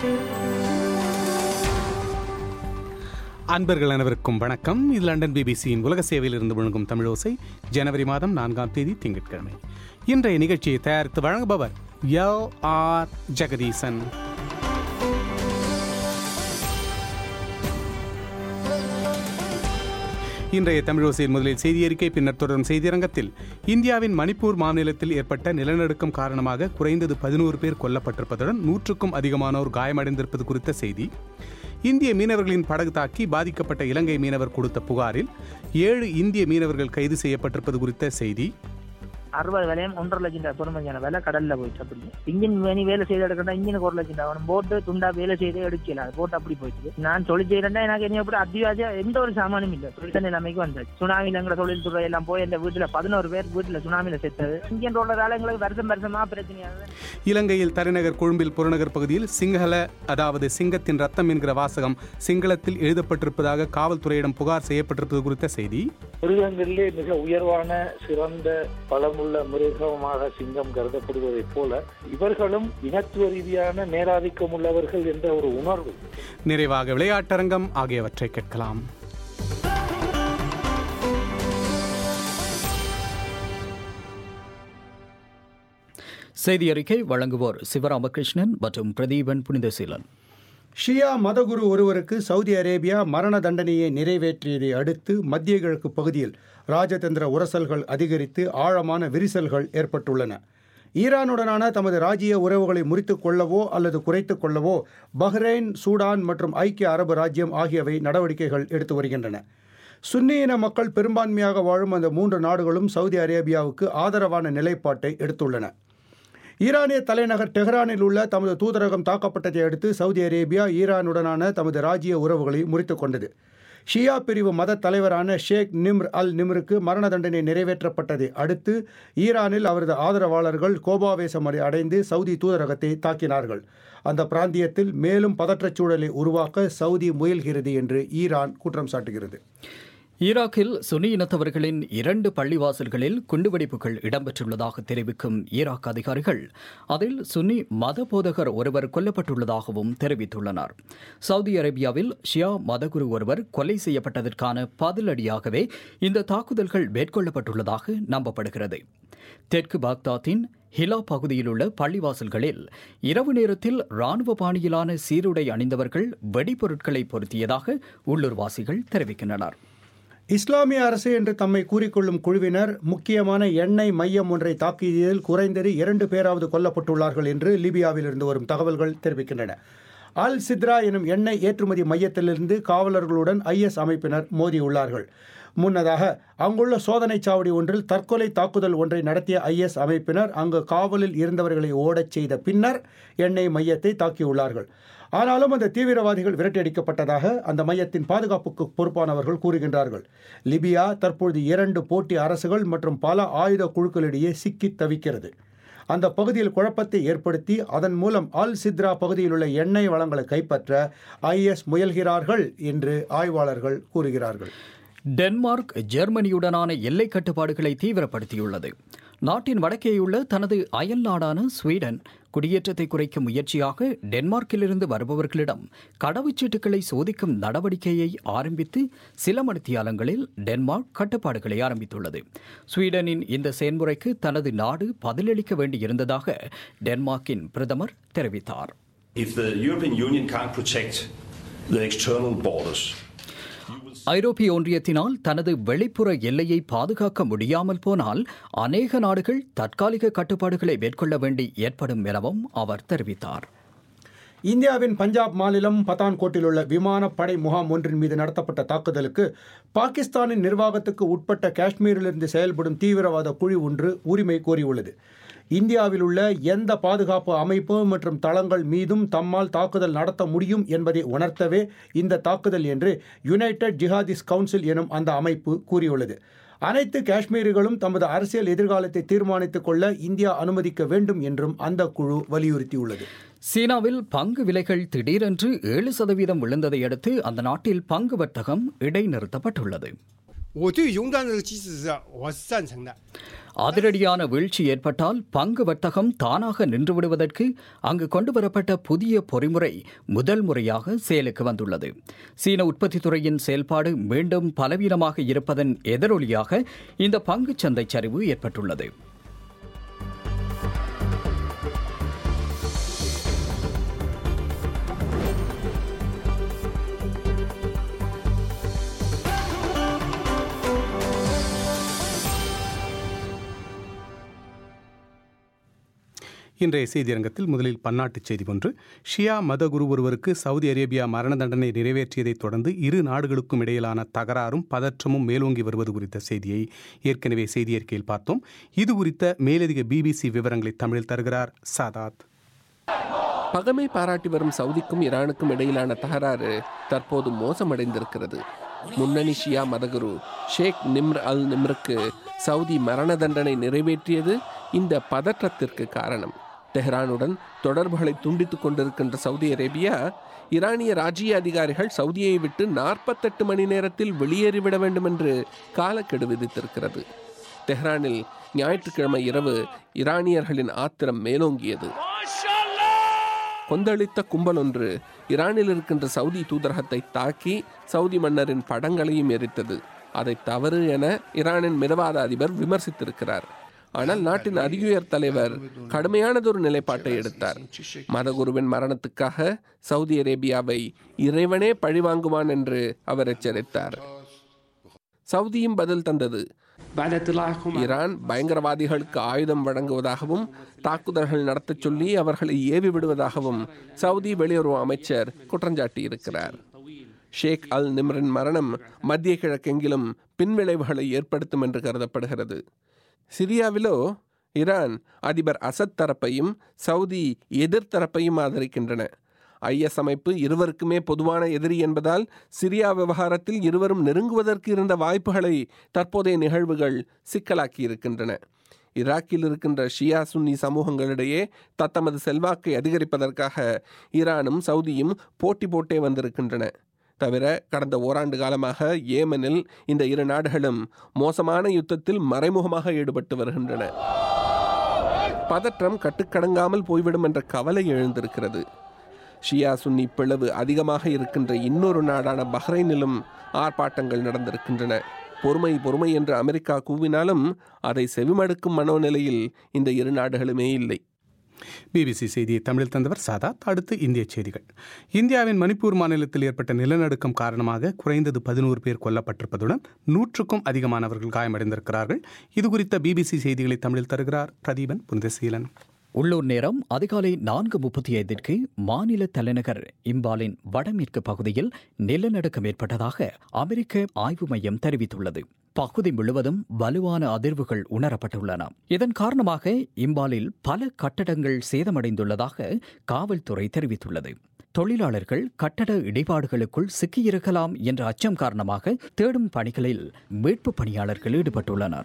அன்பர்கள் அனைவருக்கும் வணக்கம் இது லண்டன் பிபிசியின் உலக சேவையில் இருந்து முழங்கும் தமிழோசை ஜனவரி மாதம் நான்காம் தேதி திங்கட்கிழமை இன்றைய நிகழ்ச்சியை தயாரித்து வழங்குபவர் யோ ஆர் ஜெகதீசன் இன்றைய தமிழோசையில் முதலில் செய்தி அறிக்கை பின்னர் தொடரும் செய்தியரங்கத்தில் இந்தியாவின் மணிப்பூர் மாநிலத்தில் ஏற்பட்ட நிலநடுக்கம் காரணமாக குறைந்தது பதினோரு பேர் கொல்லப்பட்டிருப்பதுடன் நூற்றுக்கும் அதிகமானோர் காயமடைந்திருப்பது குறித்த செய்தி இந்திய மீனவர்களின் படகு தாக்கி பாதிக்கப்பட்ட இலங்கை மீனவர் கொடுத்த புகாரில் ஏழு இந்திய மீனவர்கள் கைது செய்யப்பட்டிருப்பது குறித்த செய்தி அறுபது விலையும் ஒன்றரை லட்சம் ரூபாய் பொறுமையான விலை கடல்ல போயிடுச்சு அப்படி இன்ஜின் வேணி வேலை செய்து எடுக்கணும் இன்ஜினுக்கு ஒரு லட்சம் ரூபாய் போட்டு துண்டா வேலை செய்து எடுக்கல அது போட்டு அப்படி போயிடுச்சு நான் தொழில் செய்யறேன்னா எனக்கு என்ன அப்படி அத்தியாவசியம் எந்த ஒரு சாமானும் இல்லை தொழில் நிலைமைக்கு வந்தாச்சு சுனாமியில் எங்களை தொழில் துறை எல்லாம் போய் இந்த வீட்டுல பதினோரு பேர் வீட்டுல சுனாமியில செத்தது இன்ஜின் ரோடுறதால எங்களுக்கு வருஷம் வருஷமா பிரச்சனையாகுது இலங்கையில் தலைநகர் கொழும்பில் புறநகர் பகுதியில் சிங்கள அதாவது சிங்கத்தின் ரத்தம் என்கிற வாசகம் சிங்களத்தில் எழுதப்பட்டிருப்பதாக காவல்துறையிடம் புகார் செய்யப்பட்டிருப்பது குறித்த செய்தி மிருகங்களிலே மிக உயர்வான சிறந்த பலமுள்ள மிருகமாக சிங்கம் கருதப்படுவதைப் போல இவர்களும் இனத்துவ ரீதியான மேலாதிக்கம் உள்ளவர்கள் என்ற ஒரு உணர்வு நிறைவாக விளையாட்டரங்கம் ஆகியவற்றை கேட்கலாம் செய்தி அறிக்கை வழங்குவோர் சிவராமகிருஷ்ணன் மற்றும் பிரதீபன் புனிதசீலன் ஷியா மதகுரு ஒருவருக்கு சவுதி அரேபியா மரண தண்டனையை நிறைவேற்றியதை அடுத்து மத்திய கிழக்கு பகுதியில் ராஜதந்திர உரசல்கள் அதிகரித்து ஆழமான விரிசல்கள் ஏற்பட்டுள்ளன ஈரானுடனான தமது ராஜ்ய உறவுகளை முறித்துக் கொள்ளவோ அல்லது குறைத்துக் கொள்ளவோ பஹ்ரைன் சூடான் மற்றும் ஐக்கிய அரபு ராஜ்யம் ஆகியவை நடவடிக்கைகள் எடுத்து வருகின்றன சுன்னி இன மக்கள் பெரும்பான்மையாக வாழும் அந்த மூன்று நாடுகளும் சவுதி அரேபியாவுக்கு ஆதரவான நிலைப்பாட்டை எடுத்துள்ளன ஈரானிய தலைநகர் டெஹ்ரானில் உள்ள தமது தூதரகம் தாக்கப்பட்டதை அடுத்து சவுதி அரேபியா ஈரானுடனான தமது ராஜ்ய உறவுகளை முறித்துக் கொண்டது ஷியா பிரிவு மத தலைவரான ஷேக் நிம்ர் அல் நிம்ருக்கு மரண தண்டனை நிறைவேற்றப்பட்டதை அடுத்து ஈரானில் அவரது ஆதரவாளர்கள் கோபாவேசம் அடைந்து சவுதி தூதரகத்தை தாக்கினார்கள் அந்த பிராந்தியத்தில் மேலும் பதற்றச் சூழலை உருவாக்க சவுதி முயல்கிறது என்று ஈரான் குற்றம் சாட்டுகிறது ஈராக்கில் சுனி இனத்தவர்களின் இரண்டு பள்ளிவாசல்களில் குண்டுவெடிப்புகள் இடம்பெற்றுள்ளதாக தெரிவிக்கும் ஈராக் அதிகாரிகள் அதில் சுன்னி மத போதகர் ஒருவர் கொல்லப்பட்டுள்ளதாகவும் தெரிவித்துள்ளனர் சவுதி அரேபியாவில் ஷியா மதகுரு ஒருவர் கொலை செய்யப்பட்டதற்கான பதிலடியாகவே இந்த தாக்குதல்கள் மேற்கொள்ளப்பட்டுள்ளதாக நம்பப்படுகிறது தெற்கு பாக்தாத்தின் ஹிலா பகுதியில் உள்ள பள்ளிவாசல்களில் இரவு நேரத்தில் ராணுவ பாணியிலான சீருடை அணிந்தவர்கள் வெடிபொருட்களை பொருத்தியதாக உள்ளூர்வாசிகள் தெரிவிக்கின்றனர் இஸ்லாமிய அரசு என்று தம்மை கூறிக்கொள்ளும் குழுவினர் முக்கியமான எண்ணெய் மையம் ஒன்றை தாக்கியதில் குறைந்தது இரண்டு பேராவது கொல்லப்பட்டுள்ளார்கள் என்று லிபியாவில் இருந்து வரும் தகவல்கள் தெரிவிக்கின்றன அல் சித்ரா எனும் எண்ணெய் ஏற்றுமதி மையத்திலிருந்து காவலர்களுடன் ஐஎஸ் அமைப்பினர் மோதியுள்ளார்கள் முன்னதாக அங்குள்ள சோதனைச் சாவடி ஒன்றில் தற்கொலை தாக்குதல் ஒன்றை நடத்திய ஐஎஸ் அமைப்பினர் அங்கு காவலில் இருந்தவர்களை ஓடச் செய்த பின்னர் எண்ணெய் மையத்தை தாக்கியுள்ளார்கள் ஆனாலும் அந்த தீவிரவாதிகள் விரட்டியடிக்கப்பட்டதாக அந்த மையத்தின் பாதுகாப்புக்கு பொறுப்பானவர்கள் கூறுகின்றார்கள் லிபியா தற்பொழுது இரண்டு போட்டி அரசுகள் மற்றும் பல ஆயுத குழுக்களிடையே சிக்கி தவிக்கிறது அந்த பகுதியில் குழப்பத்தை ஏற்படுத்தி அதன் மூலம் அல் சித்ரா பகுதியில் உள்ள எண்ணெய் வளங்களை கைப்பற்ற ஐஎஸ் முயல்கிறார்கள் என்று ஆய்வாளர்கள் கூறுகிறார்கள் டென்மார்க் ஜெர்மனியுடனான எல்லை கட்டுப்பாடுகளை தீவிரப்படுத்தியுள்ளது நாட்டின் வடக்கேயுள்ள தனது அயல் நாடான ஸ்வீடன் குடியேற்றத்தை குறைக்கும் முயற்சியாக டென்மார்க்கிலிருந்து வருபவர்களிடம் கடவுச்சீட்டுகளை சோதிக்கும் நடவடிக்கையை ஆரம்பித்து சில மணித்தியாலங்களில் டென்மார்க் கட்டுப்பாடுகளை ஆரம்பித்துள்ளது ஸ்வீடனின் இந்த செயல்முறைக்கு தனது நாடு பதிலளிக்க வேண்டியிருந்ததாக டென்மார்க்கின் பிரதமர் தெரிவித்தார் If the European Union can't protect the external borders, ஐரோப்பிய ஒன்றியத்தினால் தனது வெளிப்புற எல்லையை பாதுகாக்க முடியாமல் போனால் அநேக நாடுகள் தற்காலிக கட்டுப்பாடுகளை மேற்கொள்ள வேண்டி ஏற்படும் எனவும் அவர் தெரிவித்தார் இந்தியாவின் பஞ்சாப் மாநிலம் பத்தான்கோட்டில் உள்ள விமானப்படை முகாம் ஒன்றின் மீது நடத்தப்பட்ட தாக்குதலுக்கு பாகிஸ்தானின் நிர்வாகத்துக்கு உட்பட்ட காஷ்மீரிலிருந்து செயல்படும் தீவிரவாத குழு ஒன்று உரிமை கோரியுள்ளது இந்தியாவில் உள்ள எந்த பாதுகாப்பு அமைப்பு மற்றும் தளங்கள் மீதும் தம்மால் தாக்குதல் நடத்த முடியும் என்பதை உணர்த்தவே இந்த தாக்குதல் என்று யுனைடெட் ஜிஹாதிஸ் கவுன்சில் எனும் அந்த அமைப்பு கூறியுள்ளது அனைத்து காஷ்மீரிகளும் தமது அரசியல் எதிர்காலத்தை தீர்மானித்துக் கொள்ள இந்தியா அனுமதிக்க வேண்டும் என்றும் அந்த குழு வலியுறுத்தியுள்ளது சீனாவில் பங்கு விலைகள் திடீரென்று ஏழு சதவீதம் விழுந்ததை அடுத்து அந்த நாட்டில் பங்கு வர்த்தகம் இடைநிறுத்தப்பட்டுள்ளது 我对熔断这个机制是我是赞成的。 அதிரடியான வீழ்ச்சி ஏற்பட்டால் பங்கு வர்த்தகம் தானாக நின்றுவிடுவதற்கு அங்கு கொண்டுவரப்பட்ட புதிய பொறிமுறை முதல் முறையாக செயலுக்கு வந்துள்ளது சீன உற்பத்தித் துறையின் செயல்பாடு மீண்டும் பலவீனமாக இருப்பதன் எதிரொலியாக இந்த பங்குச் சந்தை சரிவு ஏற்பட்டுள்ளது இன்றைய செய்தியரங்கத்தில் முதலில் பன்னாட்டுச் செய்தி ஒன்று ஷியா மதகுரு ஒருவருக்கு சவுதி அரேபியா மரண தண்டனை நிறைவேற்றியதைத் தொடர்ந்து இரு நாடுகளுக்கும் இடையிலான தகராறும் பதற்றமும் மேலோங்கி வருவது குறித்த செய்தியை ஏற்கனவே செய்தியறிக்கையில் பார்த்தோம் இது குறித்த மேலதிக பிபிசி விவரங்களை தமிழில் தருகிறார் சாதாத் பகமை பாராட்டி வரும் சவுதிக்கும் ஈரானுக்கும் இடையிலான தகராறு தற்போது மோசமடைந்திருக்கிறது முன்னணி ஷியா மதகுரு ஷேக் நிம்ர் அல் நிம்ருக்கு சவுதி மரண தண்டனை நிறைவேற்றியது இந்த பதற்றத்திற்கு காரணம் தெஹ்ரானுடன் தொடர்புகளை துண்டித்துக் கொண்டிருக்கின்ற சவுதி அரேபியா ஈரானிய ராஜ்ய அதிகாரிகள் சவுதியை விட்டு நாற்பத்தெட்டு மணி நேரத்தில் வெளியேறிவிட வேண்டும் என்று காலக்கெடு விதித்திருக்கிறது தெஹ்ரானில் ஞாயிற்றுக்கிழமை இரவு ஈரானியர்களின் ஆத்திரம் மேலோங்கியது கொந்தளித்த கும்பல் ஒன்று ஈரானில் இருக்கின்ற சவுதி தூதரகத்தை தாக்கி சவுதி மன்னரின் படங்களையும் எரித்தது அதை தவறு என ஈரானின் மிதவாத அதிபர் விமர்சித்திருக்கிறார் ஆனால் நாட்டின் அதிகுயர் தலைவர் கடுமையானதொரு நிலைப்பாட்டை எடுத்தார் மதகுருவின் மரணத்துக்காக சவுதி அரேபியாவை இறைவனே பழிவாங்குவான் என்று அவர் எச்சரித்தார் சவுதியும் பதில் தந்தது ஈரான் பயங்கரவாதிகளுக்கு ஆயுதம் வழங்குவதாகவும் தாக்குதல்கள் நடத்தச் சொல்லி அவர்களை ஏவி விடுவதாகவும் சவுதி வெளியுறவு அமைச்சர் குற்றஞ்சாட்டி இருக்கிறார் ஷேக் அல் நிம்ரின் மரணம் மத்திய கிழக்கெங்கிலும் பின்விளைவுகளை ஏற்படுத்தும் என்று கருதப்படுகிறது சிரியாவிலோ ஈரான் அதிபர் அசத் தரப்பையும் சவுதி எதிர்த்தரப்பையும் ஆதரிக்கின்றன ஐஎஸ் அமைப்பு இருவருக்குமே பொதுவான எதிரி என்பதால் சிரியா விவகாரத்தில் இருவரும் நெருங்குவதற்கு இருந்த வாய்ப்புகளை தற்போதைய நிகழ்வுகள் சிக்கலாக்கி இருக்கின்றன ஈராக்கில் இருக்கின்ற ஷியா சுன்னி சமூகங்களிடையே தத்தமது செல்வாக்கை அதிகரிப்பதற்காக ஈரானும் சவுதியும் போட்டி போட்டே வந்திருக்கின்றன தவிர கடந்த ஓராண்டு காலமாக ஏமனில் இந்த இரு நாடுகளும் மோசமான யுத்தத்தில் மறைமுகமாக ஈடுபட்டு வருகின்றன பதற்றம் கட்டுக்கடங்காமல் போய்விடும் என்ற கவலை எழுந்திருக்கிறது ஷியா சுன்னி பிளவு அதிகமாக இருக்கின்ற இன்னொரு நாடான பஹ்ரைனிலும் ஆர்ப்பாட்டங்கள் நடந்திருக்கின்றன பொறுமை பொறுமை என்று அமெரிக்கா கூவினாலும் அதை செவிமடுக்கும் மனோநிலையில் இந்த இரு நாடுகளுமே இல்லை பிபிசி செய்தியை தமிழில் தந்தவர் சாதாத் அடுத்து இந்திய செய்திகள் இந்தியாவின் மணிப்பூர் மாநிலத்தில் ஏற்பட்ட நிலநடுக்கம் காரணமாக குறைந்தது பதினோரு பேர் கொல்லப்பட்டிருப்பதுடன் நூற்றுக்கும் அதிகமானவர்கள் காயமடைந்திருக்கிறார்கள் இது குறித்த பிபிசி செய்திகளை தமிழில் தருகிறார் பிரதீபன் புனிதசீலன் உள்ளூர் நேரம் அதிகாலை நான்கு முப்பத்தி ஐந்திற்கு மாநில தலைநகர் இம்பாலின் வடமேற்கு பகுதியில் நிலநடுக்கம் ஏற்பட்டதாக அமெரிக்க ஆய்வு மையம் தெரிவித்துள்ளது பகுதி முழுவதும் வலுவான அதிர்வுகள் உணரப்பட்டுள்ளன இதன் காரணமாக இம்பாலில் பல கட்டடங்கள் சேதமடைந்துள்ளதாக காவல்துறை தெரிவித்துள்ளது தொழிலாளர்கள் கட்டட இடைபாடுகளுக்குள் சிக்கியிருக்கலாம் என்ற அச்சம் காரணமாக தேடும் பணிகளில் மீட்பு பணியாளர்கள் ஈடுபட்டுள்ளனர்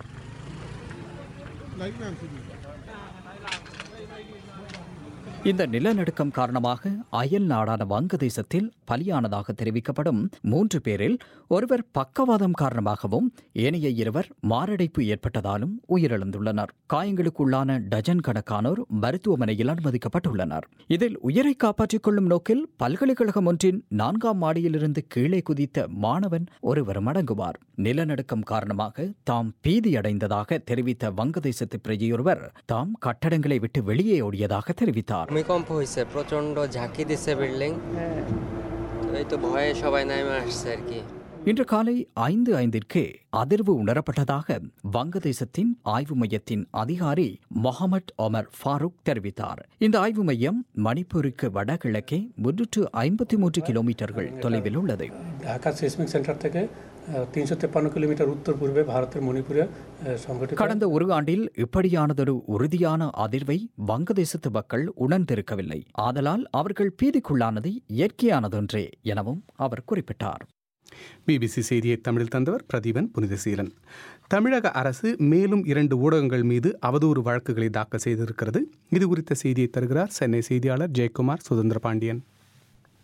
இந்த நிலநடுக்கம் காரணமாக அயல் நாடான வங்கதேசத்தில் பலியானதாக தெரிவிக்கப்படும் மூன்று பேரில் ஒருவர் பக்கவாதம் காரணமாகவும் ஏனைய இருவர் மாரடைப்பு ஏற்பட்டதாலும் உயிரிழந்துள்ளனர் காயங்களுக்குள்ளான டஜன் கணக்கானோர் மருத்துவமனையில் அனுமதிக்கப்பட்டுள்ளனர் இதில் உயிரை காப்பாற்றிக் கொள்ளும் நோக்கில் பல்கலைக்கழகம் ஒன்றின் நான்காம் மாடியிலிருந்து கீழே குதித்த மாணவன் ஒருவரும் அடங்குவார் நிலநடுக்கம் காரணமாக தாம் பீதியடைந்ததாக தெரிவித்த வங்கதேசத்து பிரஜையொருவர் தாம் கட்டடங்களை விட்டு வெளியே ஓடியதாக தெரிவித்தார் ভূমিকম্প হয়েছে প্রচন্ড ঝাঁকি দিচ্ছে বিল্ডিং তো এই তো ভয়ে সবাই নেমে আসছে আর কি இன்று காலை ஐந்து ஐந்திற்கு அதிர்வு உணரப்பட்டதாக வங்கதேசத்தின் ஆய்வு மையத்தின் அதிகாரி மொஹமட் ஒமர் ஃபாரூக் தெரிவித்தார் இந்த ஆய்வு மையம் மணிப்பூருக்கு வடகிழக்கே முன்னூற்று ஐம்பத்தி மூன்று கிலோமீட்டர்கள் தொலைவில் உள்ளது ঢাকা সেসমিক সেন্টার থেকে তিনশো তেপ্পান্ন কিলোমিটার উত্তর পূর্বে ভারতের মণিপুরে আহ, সংঘটিত கடந்த ஒரு ஆண்டில் இப்படியானதொரு உறுதியான அதிர்வை வங்கதேசத்து மக்கள் உணர்ந்திருக்கவில்லை ஆதலால் அவர்கள் பீதிக்குள்ளானது இயற்கையானதொன்றே எனவும் அவர் குறிப்பிட்டார் பிபிசி செய்தியை தமிழில் தந்தவர் பிரதீபன் புனிதசீலன் தமிழக அரசு மேலும் இரண்டு ஊடகங்கள் மீது அவதூறு வழக்குகளை தாக்கல் செய்திருக்கிறது இது குறித்த செய்தியை தருகிறார் சென்னை செய்தியாளர் ஜெயக்குமார் சுதந்திர பாண்டியன்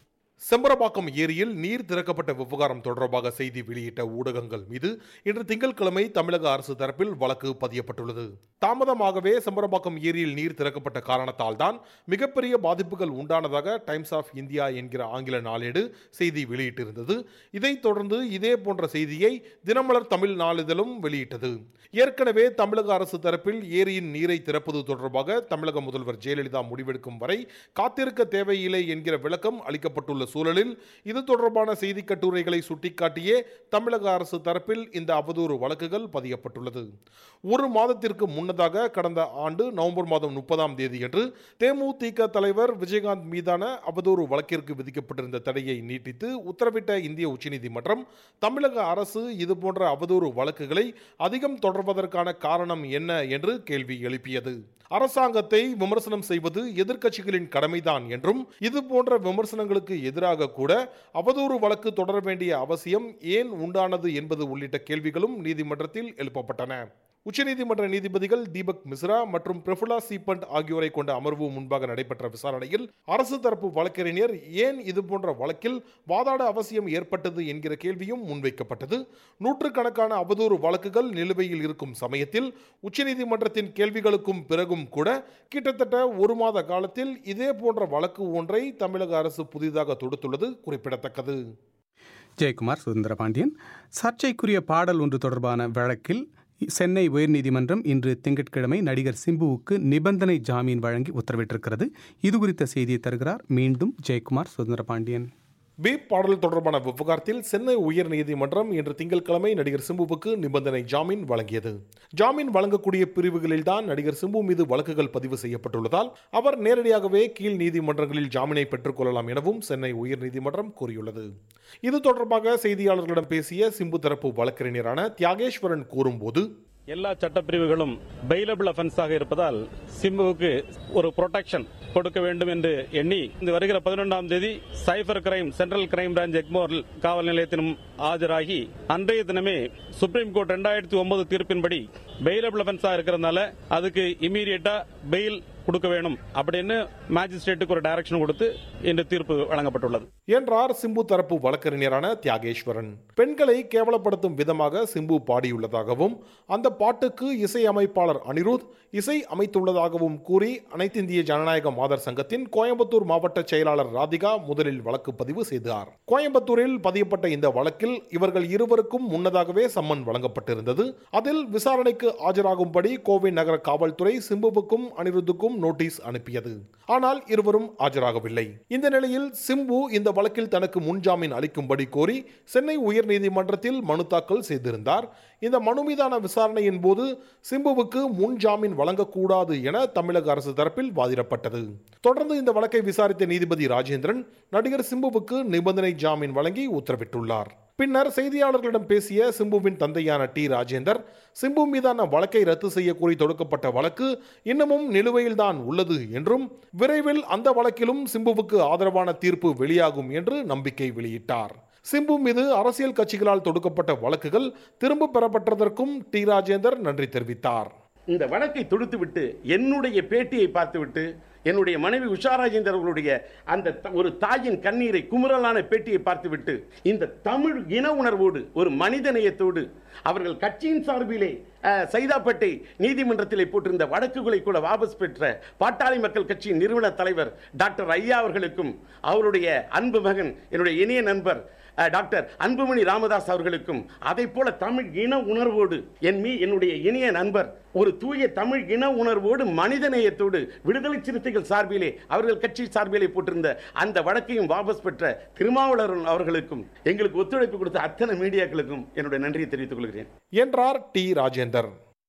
செம்பரபாக்கம் ஏரியில் நீர் திறக்கப்பட்ட விவகாரம் தொடர்பாக செய்தி வெளியிட்ட ஊடகங்கள் மீது இன்று திங்கட்கிழமை தமிழக அரசு தரப்பில் வழக்கு பதியப்பட்டுள்ளது தாமதமாகவே செம்பரபாக்கம் ஏரியில் நீர் திறக்கப்பட்ட காரணத்தால் தான் மிகப்பெரிய பாதிப்புகள் உண்டானதாக டைம்ஸ் ஆஃப் இந்தியா என்கிற ஆங்கில நாளேடு செய்தி வெளியிட்டிருந்தது இதைத் தொடர்ந்து இதே போன்ற செய்தியை தினமலர் தமிழ் நாளிதழும் வெளியிட்டது ஏற்கனவே தமிழக அரசு தரப்பில் ஏரியின் நீரை திறப்பது தொடர்பாக தமிழக முதல்வர் ஜெயலலிதா முடிவெடுக்கும் வரை காத்திருக்க தேவையில்லை என்கிற விளக்கம் அளிக்கப்பட்டுள்ள சூழலில் இது தொடர்பான செய்தி கட்டுரைகளை சுட்டிக்காட்டியே தமிழக அரசு தரப்பில் இந்த அவதூறு வழக்குகள் பதியப்பட்டுள்ளது ஒரு மாதத்திற்கு முன்னதாக கடந்த ஆண்டு நவம்பர் மாதம் முப்பதாம் தேதியன்று தேமுதிக தலைவர் விஜயகாந்த் மீதான அவதூறு வழக்கிற்கு விதிக்கப்பட்டிருந்த தடையை நீட்டித்து உத்தரவிட்ட இந்திய உச்சநீதிமன்றம் தமிழக அரசு இதுபோன்ற அவதூறு வழக்குகளை அதிகம் தொடர்வதற்கான காரணம் என்ன என்று கேள்வி எழுப்பியது அரசாங்கத்தை விமர்சனம் செய்வது எதிர்க்கட்சிகளின் கடமைதான் என்றும் இது போன்ற விமர்சனங்களுக்கு எதிராக கூட அவதூறு வழக்கு தொடர வேண்டிய அவசியம் ஏன் உண்டானது என்பது உள்ளிட்ட கேள்விகளும் நீதிமன்றத்தில் எழுப்பப்பட்டன உச்சநீதிமன்ற நீதிபதிகள் தீபக் மிஸ்ரா மற்றும் பிரபுலா சீபண்ட் ஆகியோரை கொண்ட அமர்வு முன்பாக நடைபெற்ற விசாரணையில் அரசு தரப்பு வழக்கறிஞர் ஏன் இது போன்ற வழக்கில் வாதாட அவசியம் ஏற்பட்டது என்கிற கேள்வியும் முன்வைக்கப்பட்டது நூற்றுக்கணக்கான அவதூறு வழக்குகள் நிலுவையில் இருக்கும் சமயத்தில் உச்சநீதிமன்றத்தின் கேள்விகளுக்கும் பிறகும் கூட கிட்டத்தட்ட ஒரு மாத காலத்தில் இதே போன்ற வழக்கு ஒன்றை தமிழக அரசு புதிதாக தொடுத்துள்ளது குறிப்பிடத்தக்கது ஜெயக்குமார் சுதந்திரபாண்டியன் சர்ச்சைக்குரிய பாடல் ஒன்று தொடர்பான வழக்கில் சென்னை உயர்நீதிமன்றம் இன்று திங்கட்கிழமை நடிகர் சிம்புவுக்கு நிபந்தனை ஜாமீன் வழங்கி உத்தரவிட்டிருக்கிறது இது குறித்த செய்தியை தருகிறார் மீண்டும் ஜெயக்குமார் சுதந்திரபாண்டியன் பீப் பாடல் தொடர்பான விவகாரத்தில் சென்னை உயர் நீதிமன்றம் இன்று திங்கட்கிழமை நடிகர் சிம்புவுக்கு நிபந்தனை ஜாமீன் வழங்கியது ஜாமீன் வழங்கக்கூடிய பிரிவுகளில்தான் நடிகர் சிம்பு மீது வழக்குகள் பதிவு செய்யப்பட்டுள்ளதால் அவர் நேரடியாகவே கீழ் நீதிமன்றங்களில் ஜாமீனை பெற்றுக் கொள்ளலாம் எனவும் சென்னை உயர் நீதிமன்றம் கூறியுள்ளது இது தொடர்பாக செய்தியாளர்களிடம் பேசிய சிம்பு தரப்பு வழக்கறிஞரான தியாகேஸ்வரன் கூறும்போது எல்லா சட்டப்பிரிவுகளும் பெயிலபிள் அஃபென்ஸாக இருப்பதால் சிம்புவுக்கு ஒரு புரொடெக்ஷன் கொடுக்க வேண்டும் என்று எண்ணி இந்த வருகிற பதினொன்றாம் தேதி cyber crime central crime branch Egmore காவல் நிலையத்திலும் ஆஜராகி அன்றைய தினமே சுப்ரீம் கோர்ட் ரெண்டாயிரத்தி ஒன்பது தீர்ப்பின்படி பெயிலபிள் அஃபென்ஸா இருக்கிறதுனால அதுக்கு இமீடியட்டா பெயில் கொடுக்க வேணும் அப்படின்னு மேஜிஸ்ட்ரேட்டுக்கு ஒரு டைரக்ஷன் கொடுத்து இன்று தீர்ப்பு வழங்கப்பட்டுள்ளது என்றார் சிம்பு தரப்பு வழக்கறிஞரான தியாகேஸ்வரன் பெண்களை கேவலப்படுத்தும் விதமாக சிம்பு பாடியுள்ளதாகவும் அந்த பாட்டுக்கு இசை அமைப்பாளர் அனிருத் இசை அமைத்துள்ளதாகவும் கூறி அனைத்திந்திய ஜனநாயக மாதர் சங்கத்தின் கோயம்புத்தூர் மாவட்ட செயலாளர் ராதிகா முதலில் வழக்கு பதிவு செய்தார் கோயம்புத்தூரில் பதியப்பட்ட இந்த வழக்கில் இவர்கள் இருவருக்கும் முன்னதாகவே சம்மன் வழங்கப்பட்டிருந்தது அதில் விசாரணைக்கு ஆஜராகும்படி கோவை நகர காவல்துறை சிம்புவுக்கும் அனிருத்துக்கும் நோட்டீஸ் அனுப்பியது ஆனால் இருவரும் ஆஜராகவில்லை இந்த நிலையில் சிம்பு இந்த வழக்கில் தனக்கு முன்ஜாமீன் அளிக்கும்படி கோரி சென்னை உயர்நீதிமன்றத்தில் மனு தாக்கல் செய்திருந்தார் இந்த மனு மீதான விசாரணையின் போது சிம்புவுக்கு முன்ஜாமீன் வழங்கக்கூடாது என தமிழக அரசு தரப்பில் வாதிடப்பட்டது தொடர்ந்து இந்த வழக்கை விசாரித்த நீதிபதி ராஜேந்திரன் நடிகர் சிம்புவுக்கு நிபந்தனை ஜாமீன் வழங்கி உத்தரவிட்டுள்ளார் பின்னர் செய்தியாளர்களிடம் பேசிய சிம்புவின் தந்தையான டி ராஜேந்தர் சிம்பு மீதான வழக்கை ரத்து செய்ய கோரி தொடுக்கப்பட்ட வழக்கு இன்னமும் நிலுவையில்தான் உள்ளது என்றும் விரைவில் அந்த வழக்கிலும் சிம்புவுக்கு ஆதரவான தீர்ப்பு வெளியாகும் என்று நம்பிக்கை வெளியிட்டார் சிம்பு மீது அரசியல் கட்சிகளால் தொடுக்கப்பட்ட வழக்குகள் திரும்ப பெறப்பட்டதற்கும் டி ராஜேந்தர் நன்றி தெரிவித்தார் இந்த வழக்கை தொடுத்துவிட்டு என்னுடைய பேட்டியை பார்த்துவிட்டு என்னுடைய மனைவி உஷா ராஜேந்தர் அவர்களுடைய அந்த த- ஒரு தாயின் கண்ணீரை குமுறலான பேட்டியை பார்த்துவிட்டு இந்த தமிழ் இன உணர்வோடு ஒரு மனிதநேயத்தோடு அவர்கள் கட்சியின் சார்பிலே அஹ், சைதாப்பேட்டை நீதிமன்றத்திலே போட்டிருந்த வழக்குகளை கூட வாபஸ் பெற்ற பாட்டாளி மக்கள் கட்சியின் நிறுவன தலைவர் டாக்டர் ஐயா அவர்களுக்கும் அவருடைய அன்பு மகன் என்னுடைய இனிய நண்பர் அஹ், டாக்டர் அன்புமணி ராமதாஸ் அவர்களுக்கும் அதை போல தமிழ் இன உணர்வோடு என் மீ என்னுடைய இனிய நண்பர் ஒரு தூய தமிழ் இன உணர்வோடு மனிதநேயத்தோடு விடுதலை சிறுத்தைகள் சார்பிலே அவர்கள் கட்சி சார்பிலே போட்டிருந்த அந்த வழக்கையும் வாபஸ் பெற்ற திருமாவளவன் அவர்களுக்கும் எங்களுக்கு ஒத்துழைப்பு கொடுத்த அத்தனை மீடியாக்களுக்கும் என்னுடைய நன்றியை தெரிவித்துக் கொள்கிறேன் என்றார் டி ராஜேந்தர்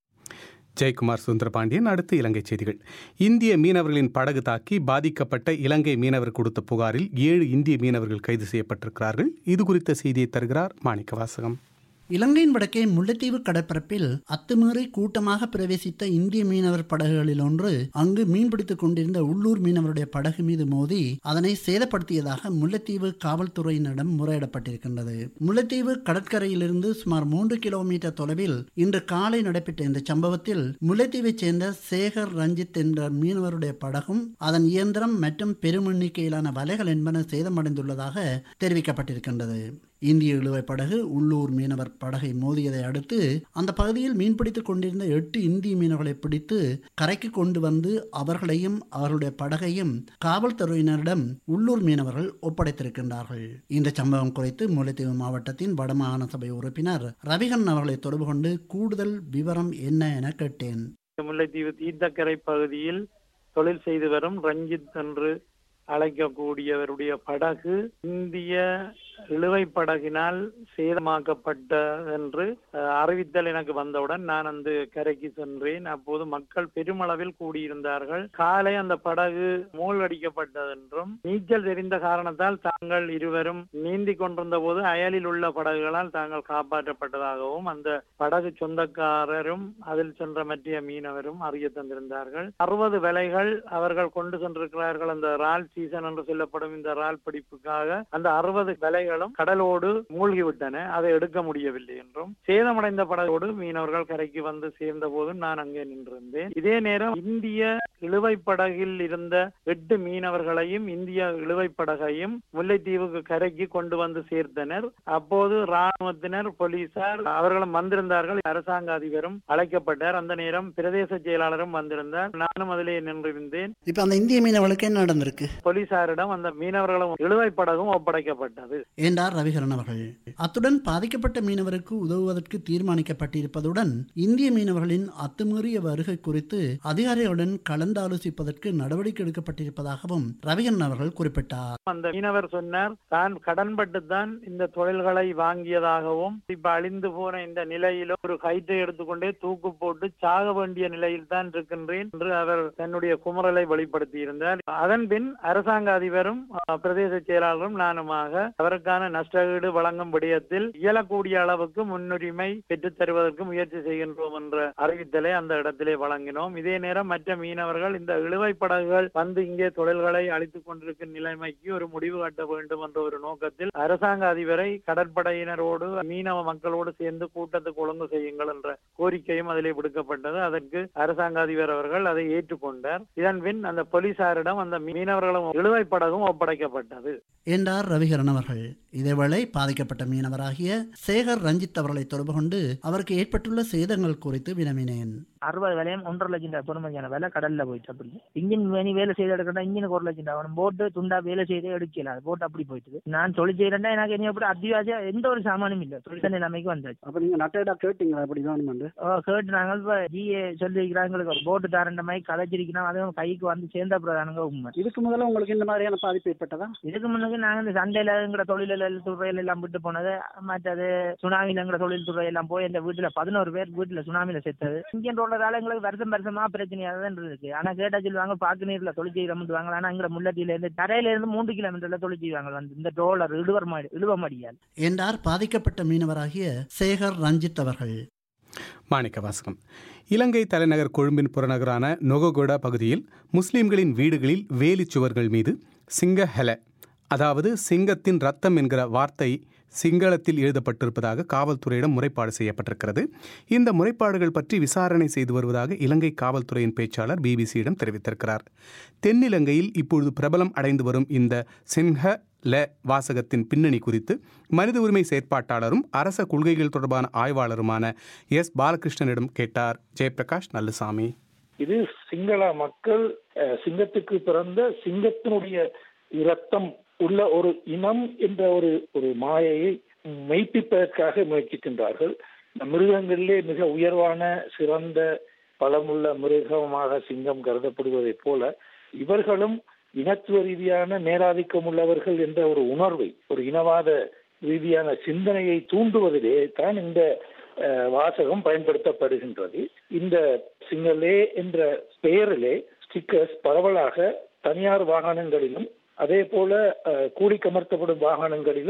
ஜெயக்குமார் சுந்தரபாண்டியன் அடுத்து இலங்கை செய்திகள் இந்திய மீனவர்களின் படகு தாக்கி பாதிக்கப்பட்ட இலங்கை மீனவர் கொடுத்த புகாரில் ஏழு இந்திய மீனவர்கள் கைது செய்யப்பட்டிருக்கிறார்கள் இது குறித்த செய்தியை தருகிறார் மாணிக்க வாசகம் இலங்கையின் வடக்கே முல்லைத்தீவு கடற்பரப்பில் அத்துமீறி கூட்டமாக பிரவேசித்த இந்திய மீனவர் படகுகளில் ஒன்று அங்கு மீன்பிடித்துக் கொண்டிருந்த உள்ளூர் மீனவருடைய படகு மீது மோதி அதனை சேதப்படுத்தியதாக முல்லைத்தீவு காவல்துறையினரிடம் முறையிடப்பட்டிருக்கின்றது முல்லைத்தீவு கடற்கரையிலிருந்து சுமார் மூன்று கிலோமீட்டர் தொலைவில் இன்று காலை நடைபெற்ற இந்த சம்பவத்தில் முல்லைத்தீவைச் சேர்ந்த சேகர் ரஞ்சித் என்ற மீனவருடைய படகும் அதன் இயந்திரம் மற்றும் பெரும் எண்ணிக்கையிலான வலைகள் என்பன சேதமடைந்துள்ளதாக தெரிவிக்கப்பட்டிருக்கின்றது இந்திய இழுவை படகு உள்ளூர் மீனவர் படகை மோதியதை அடுத்து அந்த பகுதியில் மீன்பிடித்துக் கொண்டிருந்த எட்டு இந்திய மீனவர்களை பிடித்து கரைக்கு கொண்டு வந்து அவர்களையும் அவர்களுடைய படகையும் காவல்துறையினரிடம் உள்ளூர் மீனவர்கள் ஒப்படைத்திருக்கின்றார்கள் இந்த சம்பவம் குறித்து முல்லைத்தீவு மாவட்டத்தின் வடமாகாண சபை உறுப்பினர் ரவிகன் அவர்களை தொடர்பு கொண்டு கூடுதல் விவரம் என்ன என கேட்டேன் முல்லைத்தீவு தீர்த்தக்கரை பகுதியில் தொழில் செய்து வரும் ரஞ்சித் என்று அழைக்கக்கூடியவருடைய படகு இந்திய இழுவை படகினால் சேதமாக்கப்பட்டதென்று அஹ், அறிவித்தல் எனக்கு வந்தவுடன் நான் அந்த கரைக்கு சென்றேன் அப்போது மக்கள் பெருமளவில் கூடியிருந்தார்கள் காலை அந்த படகு மூழ்கடிக்கப்பட்டதென்றும் நீச்சல் தெரிந்த காரணத்தால் தாங்கள் இருவரும் நீந்தி கொண்டிருந்த போது அயலில் உள்ள படகுகளால் தாங்கள் காப்பாற்றப்பட்டதாகவும் அந்த படகு சொந்தக்காரரும் அதில் சென்ற மற்ற மீனவரும் அறிய தந்திருந்தார்கள் அறுபது விலைகள் அவர்கள் கொண்டு சென்றிருக்கிறார்கள் அந்த ரால் சீசன் என்று சொல்லப்படும் இந்த ரால் பிடிப்புக்காக அந்த அறுபது விலைகளும் கடலோடு மூழ்கிவிட்டன அதை எடுக்க முடியவில்லை என்றும் சேதமடைந்த படகோடு மீனவர்கள் கரைக்கு வந்து சேர்ந்த போதும் நான் அங்கே நின்றிருந்தேன் இதே நேரம் இந்திய இழுவை படகில் இருந்த எட்டு மீனவர்களையும் இந்திய இழுவை படகையும் முல்லைத்தீவுக்கு கரைக்கு கொண்டு வந்து சேர்த்தனர் அப்போது ராணுவத்தினர் போலீசார் அவர்களும் வந்திருந்தார்கள் அரசாங்க அதிபரும் அழைக்கப்பட்டார் அந்த நேரம் பிரதேச செயலாளரும் வந்திருந்தார் நானும் அதிலே நின்றிருந்தேன் இப்ப அந்த இந்திய மீனவர்களுக்கு என்ன நடந்திருக்கு போலீசாரிடம் அந்த மீனவர்களும் இழுவை படகும் ஒப்படைக்கப்பட்டது என்றார் ரவிகரன் அவர்கள் அத்துடன் பாதிக்கப்பட்ட மீனவருக்கு உதவுவதற்கு தீர்மானிக்கப்பட்டிருப்பதுடன் இந்திய மீனவர்களின் அத்துமீறிய வருகை குறித்து அதிகாரிகளுடன் கலந்தாலோசிப்பதற்கு நடவடிக்கை எடுக்கப்பட்டிருப்பதாகவும் ரவிகரன் அவர்கள் குறிப்பிட்டார் அந்த மீனவர் சொன்னார் தான் கடன்பட்டுத்தான் இந்த தொழில்களை வாங்கியதாகவும் இப்ப அழிந்து போன இந்த நிலையில ஒரு கயிற்றை எடுத்துக்கொண்டே தூக்கு போட்டு சாக வேண்டிய நிலையில் தான் இருக்கின்றேன் என்று அவர் தன்னுடைய குமரலை வெளிப்படுத்தி இருந்தார் அதன் பின் அரசாங்க அதிபரும் அஹ், பிரதேச செயலாளரும் நானுமாக அவருக்கான நஷ்டஈடு வழங்கும் விடயத்தில் இயலக்கூடிய அளவுக்கு முன்னுரிமை பெற்றுத் தருவதற்கு முயற்சி செய்கின்றோம் என்ற அறிவித்தலை அந்த இடத்திலே வழங்கினோம் இதே நேரம் மற்ற மீனவர்கள் இந்த இழுவை படகுகள் வந்து இங்கே தொழில்களை அளித்துக் கொண்டிருக்கும் நிலைமைக்கு ஒரு முடிவு கட்ட வேண்டும் என்ற ஒரு நோக்கத்தில் அரசாங்க அதிபரை கடற்படையினரோடு மீனவ மக்களோடு சேர்ந்து கூட்டத்துக்கு ஒழுங்கு செய்யுங்கள் என்ற கோரிக்கையும் அதிலே விடுக்கப்பட்டது அதற்கு அரசாங்க அதிபர் அவர்கள் அதை ஏற்றுக்கொண்டார் இதன் பின் அந்த போலீசாரிடம் அந்த மீனவர்களும் இழுவை படகும் ஒப்படைக்கப்பட்டது என்றார் ரவிகரன் அவர்கள் இதேவேளை பாதிக்கப்பட்ட மீனவராகிய சேகர் ரஞ்சித் அவர்களை தொடர்பு கொண்டு அவருக்கு ஏற்பட்டுள்ள சேதங்கள் குறித்து வினவினேன் அறுபது விலையும் ஒன்றரை லட்சம் ரூபாய் பொறுமையான விலை கடல்ல போயிட்டு அப்படி இன்ஜின் வேணி வேலை செய்து எடுக்கணும் இன்ஜினுக்கு ஒரு லட்சம் ரூபாய் போட்டு துண்டா வேலை செய்து எடுக்கல அது போட்டு அப்படி போயிட்டு நான் தொழில் செய்யறேன்னா எனக்கு இனி அப்படி அத்தியாவசியம் எந்த ஒரு சாமானும் இல்லை தொழில் நிலைமைக்கு வந்தாச்சு அப்ப நீங்க நட்டடா கேட்டீங்களா அப்படி தான் ஓ, கேட்டு நாங்கள் இப்ப ஜிஏ சொல்லியிருக்கிறாங்க எங்களுக்கு ஒரு போட்டு தரேன் மாதிரி கதைச்சிருக்கணும் அதுவும் கைக்கு வந்து சேர்ந்த பிரதானங்க உண்மை இதுக்கு முதல்ல உங்களுக்கு இந்த மாதிரியான பாதிப்பு ஏற்பட்டதா இதுக்கு முன்னுக்கு நாங்க இந்த சண்டையில எங்கட தொழில துறையில எல்லாம் விட்டு போனது மற்றது சுனாமில எங்கட தொழில் துறை எல்லாம் போய் இந்த வீட்டுல பதினோரு பேர் வீட்டுல சுனாமில செத்தது இந்தியன் ரோலரால எங்களுக்கு வருஷம் வருஷமா பிரச்சனையா தான் இருக்கு ஆனா கேட்டா சொல்லுவாங்க பாக்கு நீர்ல தொழில் செய்யறோம் வாங்க ஆனா எங்க முல்லட்டியில இருந்து தரையில இருந்து மூன்று கிலோமீட்டர்ல தொழில் செய்வாங்க வந்து இந்த ரோலர் இடுவர் மாடி இடுவ மடியால் என்றார் பாதிக்கப்பட்ட மீனவராகிய சேகர் ரஞ்சித் அவர்கள் மாணிக்க வாசகம் இலங்கை தலைநகர் கொழும்பின் புறநகரான நொககொடா பகுதியில் முஸ்லிம்களின் வீடுகளில் வேலிச் சுவர்கள் மீது சிங்க ஹெல அதாவது சிங்கத்தின் ரத்தம் என்கிற வார்த்தை சிங்களத்தில் எழுதப்பட்டிருப்பதாக காவல்துறையிடம் முறைப்பாடு செய்யப்பட்டிருக்கிறது இந்த முறைப்பாடுகள் பற்றி விசாரணை செய்து வருவதாக இலங்கை காவல்துறையின் பேச்சாளர் பிபிசியிடம் தெரிவித்திருக்கிறார் தென்னிலங்கையில் இப்பொழுது பிரபலம் அடைந்து வரும் இந்த சின்ஹ ல வாசகத்தின் பின்னணி குறித்து மனித உரிமை செயற்பாட்டாளரும் அரச கொள்கைகள் தொடர்பான ஆய்வாளருமான எஸ் பாலகிருஷ்ணனிடம் கேட்டார் ஜெயபிரகாஷ் நல்லுசாமி இது சிங்கள மக்கள் அஹ், சிங்கத்துக்கு பிறந்த சிங்கத்தினுடைய இரத்தம் உள்ள ஒரு இனம் என்ற ஒரு ஒரு மாயையை மெய்ப்பிப்பதற்காக முயற்சிக்கின்றார்கள் இந்த மிருகங்களிலே மிக உயர்வான சிறந்த பலமுள்ள மிருகமாக சிங்கம் கருதப்படுவதைப் போல இவர்களும் இனத்துவ ரீதியான மேலாதிக்கம் உள்ளவர்கள் என்ற ஒரு உணர்வை ஒரு இனவாத ரீதியான சிந்தனையை தூண்டுவதிலே தான் இந்த அஹ், வாசகம் பயன்படுத்தப்படுகின்றது இந்த சிங்களே என்ற பெயரிலே ஸ்டிக்கர்ஸ் பரவலாக தனியார் வாகனங்களிலும் அதே போல அஹ், கூலி கமர்த்தப்படும் வாகனங்களிலும்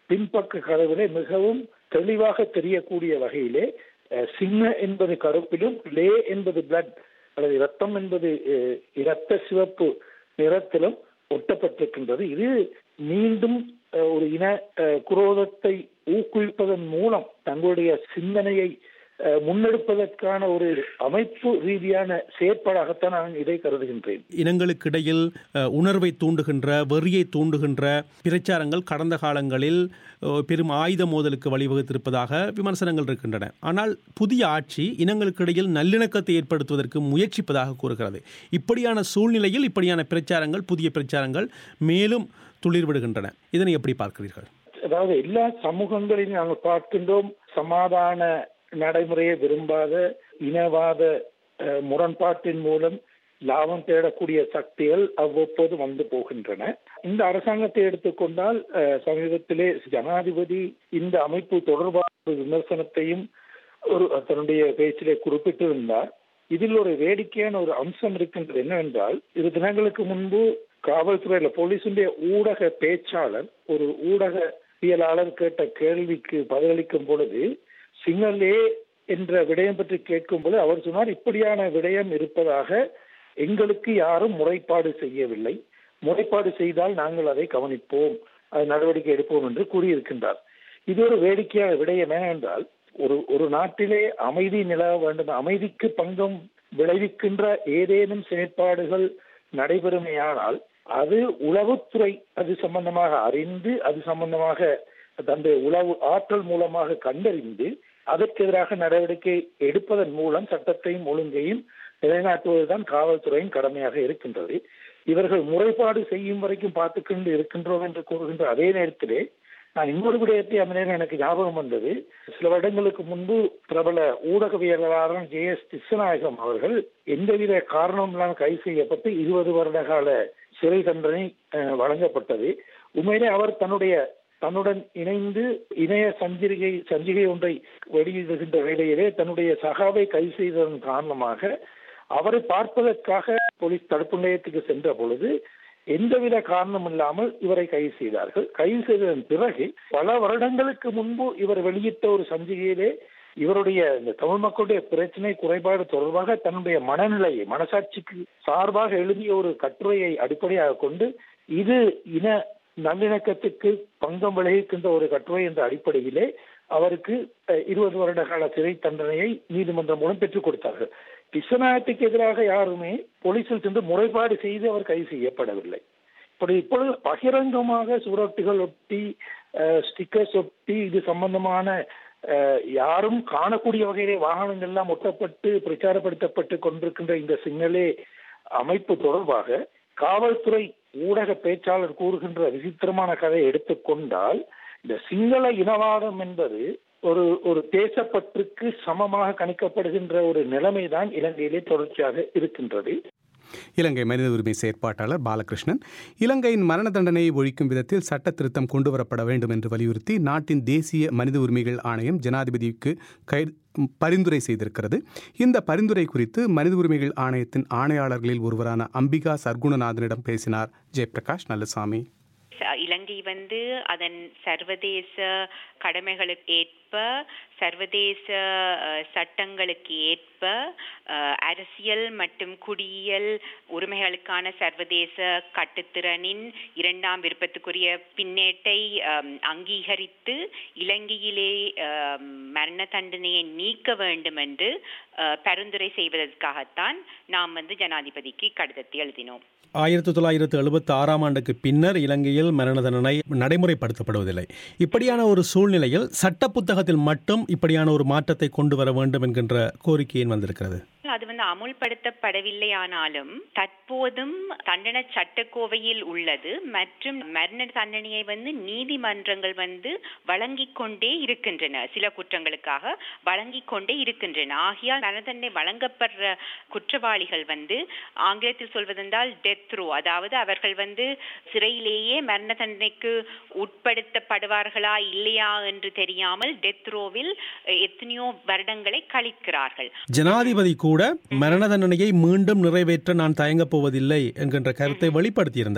பின்பக்க கதவிலே மிகவும் தெளிவாக தெரியக்கூடிய வகையிலே அஹ், சின்ன என்பது கருப்பிலும் லே என்பது பிளட் அல்லது இரத்தம் என்பது அஹ், இரத்த சிவப்பு நிறத்திலும் ஒட்டப்பட்டிருக்கின்றது இது மீண்டும் அஹ், ஒரு இன அஹ், குரோதத்தை ஊக்குவிப்பதன் மூலம் தங்களுடைய சிந்தனையை அஹ், முன்னெடுப்பதற்கான ஒரு அமைப்பு ரீதியான செயற்பாடாகத்தான் நான் இதை கருதுகின்றேன் இனங்களுக்கிடையில் அஹ், உணர்வை தூண்டுகின்ற வெறியை தூண்டுகின்ற பிரச்சாரங்கள் கடந்த காலங்களில் அஹ், பெரும் ஆயுத மோதலுக்கு வழிவகுத்திருப்பதாக விமர்சனங்கள் இருக்கின்றன ஆனால் புதிய ஆட்சி இனங்களுக்கிடையில் நல்லிணக்கத்தை ஏற்படுத்துவதற்கு முயற்சிப்பதாக கூறுகிறது இப்படியான சூழ்நிலையில் இப்படியான பிரச்சாரங்கள் புதிய பிரச்சாரங்கள் மேலும் துளிர்விடுகின்றன இதனை எப்படி பார்க்கிறீர்கள் அதாவது எல்லா சமூகங்களையும் நாங்கள் பார்க்கின்றோம் சமாதான நடைமுறையை விரும்பாத இனவாத அஹ், முரண்பாட்டின் மூலம் லாபம் தேடக்கூடிய சக்திகள் அவ்வப்போது வந்து போகின்றன இந்த அரசாங்கத்தை எடுத்துக்கொண்டால் அஹ், சமீபத்திலே ஜனாதிபதி இந்த அமைப்பு தொடர்பான ஒரு விமர்சனத்தையும் ஒரு தன்னுடைய பேச்சிலே குறிப்பிட்டிருந்தார் இதில் ஒரு வேடிக்கையான ஒரு அம்சம் இருக்கின்றது என்னவென்றால் இரு தினங்களுக்கு முன்பு காவல்துறையில போலீசுடைய ஊடக பேச்சாளர் ஒரு ஊடகவியலாளர் கேட்ட கேள்விக்கு பதிலளிக்கும் பொழுது சிங்களே என்ற விடயம் பற்றி கேட்கும் பொழுது அவர் சொன்னார் இப்படியான விடயம் இருப்பதாக எங்களுக்கு யாரும் முறைப்பாடு செய்யவில்லை முறைப்பாடு செய்தால் நாங்கள் அதை கவனிப்போம் அது நடவடிக்கை எடுப்போம் என்று கூறியிருக்கின்றார் இது ஒரு வேடிக்கையான விடயம் என்னவென்றால் ஒரு ஒரு நாட்டிலே அமைதி நிலவ வேண்டும் அமைதிக்கு பங்கம் விளைவிக்கின்ற ஏதேனும் செயற்பாடுகள் நடைபெறுமையானால் அது உளவுத்துறை அது சம்பந்தமாக அறிந்து அது சம்பந்தமாக தன்னுடைய உளவு ஆற்றல் மூலமாக கண்டறிந்து அதற்கு எதிராக நடவடிக்கை எடுப்பதன் மூலம் சட்டத்தையும் ஒழுங்கையும் நிலைநாட்டுவதுதான் காவல்துறையின் கடமையாக இருக்கின்றது இவர்கள் முறைப்பாடு செய்யும் வரைக்கும் பார்த்துக்கொண்டு இருக்கின்றோம் என்று கூறுகின்ற அதே நேரத்திலே நான் இன்னொரு விடயத்தை அந்த நேரம் எனக்கு ஞாபகம் வந்தது சில வருடங்களுக்கு முன்பு பிரபல ஊடகவியலாளர் ஜே எஸ் திசநாயகம் அவர்கள் எந்தவித காரணம் இல்லாமல் கைது செய்யப்பட்டு இருபது வருட கால சிறை தண்டனை அஹ், வழங்கப்பட்டது உண்மையிலே அவர் தன்னுடைய தன்னுடன் இணைந்து இணைய சஞ்சிகை சஞ்சிகை ஒன்றை வெளியிடுகின்ற வேளையிலே தன்னுடைய சகாவை கைது செய்ததன் காரணமாக அவரை பார்ப்பதற்காக போலீஸ் தடுப்பு நிலையத்துக்கு சென்ற பொழுது எந்தவித காரணம் இல்லாமல் இவரை கைது செய்தார்கள் கைது செய்ததன் பிறகு பல வருடங்களுக்கு முன்பு இவர் வெளியிட்ட ஒரு சஞ்சிகையிலே இவருடைய இந்த தமிழ் மக்களுடைய பிரச்சனை குறைபாடு தொடர்பாக தன்னுடைய மனநிலையை மனசாட்சிக்கு சார்பாக எழுதிய ஒரு கட்டுரையை அடிப்படையாக கொண்டு இது இன நல்லிணக்கத்துக்கு பங்கம் விளைவிக்கின்ற ஒரு கட்டுரை என்ற அடிப்படையிலே அவருக்கு அஹ், இருபது வருட கால சிறை தண்டனையை நீதிமன்றம் மூலம் பெற்றுக் கொடுத்தார்கள் பிசநாயத்துக்கு எதிராக யாருமே போலீசில் சென்று முறைப்பாடு செய்து அவர் கைது செய்யப்படவில்லை இப்படி இப்பொழுது பகிரங்கமாக சுவரொட்டிகள் ஒட்டி ஸ்டிக்கர்ஸ் ஒட்டி இது சம்பந்தமான அஹ், யாரும் காணக்கூடிய வகையிலே வாகனங்கள் எல்லாம் ஒட்டப்பட்டு பிரச்சாரப்படுத்தப்பட்டு கொண்டிருக்கின்ற இந்த சிங்களே அமைப்பு தொடர்பாக காவல்துறை ஊடக பேச்சாளர் கூறுகின்ற விசித்திரமான கதையை எடுத்துக்கொண்டால் இந்த சிங்கள இனவாதம் என்பது ஒரு ஒரு தேசப்பற்றுக்கு சமமாக கணிக்கப்படுகின்ற ஒரு நிலைமைதான் இலங்கையிலே தொடர்ச்சியாக இருக்கின்றது இலங்கை மனித உரிமை செயற்பாட்டாளர் பாலகிருஷ்ணன் இலங்கையின் மரண தண்டனையை ஒழிக்கும் விதத்தில் சட்ட திருத்தம் கொண்டுவரப்பட வேண்டும் என்று வலியுறுத்தி நாட்டின் தேசிய மனித உரிமைகள் ஆணையம் ஜனாதிபதிக்கு கை பரிந்துரை செய்திருக்கிறது இந்த பரிந்துரை குறித்து மனித உரிமைகள் ஆணையத்தின் ஆணையாளர்களில் ஒருவரான அம்பிகா சர்க்குணநாதனிடம் பேசினார் ஜெயபிரகாஷ் நல்லசாமி ச- இலங்கை வந்து அதன் சர்வதேச கடமைகளுக்கு ஏற்ப சர்வதேச அஹ், சட்டங்களுக்கு ஏற்ப அஹ், அரசியல் மற்றும் குடியியல் உரிமைகளுக்கான சர்வதேச கட்டுத்திறனின் இரண்டாம் விருப்பத்துக்குரிய பின்னேட்டை அம், அங்கீகரித்து இலங்கையிலே அம், மரண தண்டனையை நீக்க வேண்டும் என்று அஹ், பரிந்துரை செய்வதற்காகத்தான் நாம் வந்து ஜனாதிபதிக்கு கடிதத்தை எழுதினோம் ஆயிரத்தி தொள்ளாயிரத்து எழுபத்தி ஆறாம் ஆண்டுக்கு பின்னர் இலங்கையில் மரண தண்டனை நடைமுறைப்படுத்தப்படுவதில்லை இப்படியான ஒரு சூழ்நிலையில் சட்ட புத்தகத்தில் மட்டும் இப்படியான ஒரு மாற்றத்தை கொண்டு வர வேண்டும் என்கின்ற கோரிக்கை ஏன் வந்திருக்கிறது அது வந்து அமுல்படுத்தப்படவில்லை ஆனாலும் தற்போதும் தண்டனை சட்டக்கோவையில் உள்ளது மற்றும் மரண தண்டனையை வந்து நீதிமன்றங்கள் வந்து வழங்கிக் கொண்டே இருக்கின்றன சில குற்றங்களுக்காக வழங்கிக் கொண்டே இருக்கின்றன ஆகையால் மரண தண்டனை வழங்கப்படுற குற்றவாளிகள் வந்து ஆங்கிலத்தில் சொல்வதென்றால் டெத் ரோ அதாவது அவர்கள் வந்து சிறையிலேயே மரண தண்டனைக்கு உட்படுத்தப்படுவார்களா இல்லையா என்று தெரியாமல் டெத் ரோவில் எத்தனையோ வருடங்களை கழிக்கிறார்கள் ஜனாதிபதி கூட மரண தண்டனையை மீண்டும் நிறைவேற்ற நான் தயங்கப் போவதில்லை என்கின்ற கருத்தை வெளிப்படுத்தியிருந்தார்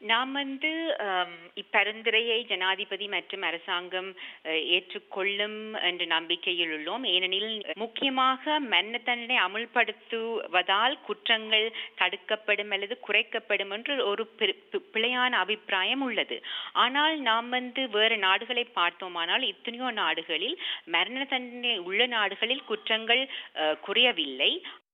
நாம் வந்து ஆம், இப்பரிந்துரையை ஜனாதிபதி மற்றும் அரசாங்கம் அஹ், ஏற்றுக்கொள்ளும் என்ற நம்பிக்கையில் உள்ளோம் ஏனெனில் முக்கியமாக மரண தண்டனை அமுல்படுத்துவதால் குற்றங்கள் தடுக்கப்படும் அல்லது குறைக்கப்படும் என்று ஒரு பி- பி- பிழையான அபிப்பிராயம் உள்ளது ஆனால் நாம் வந்து வேறு நாடுகளை பார்த்தோமானால் எத்தனையோ நாடுகளில் மரண தண்டனை உள்ள நாடுகளில் குற்றங்கள் அஹ், குறையவில்லை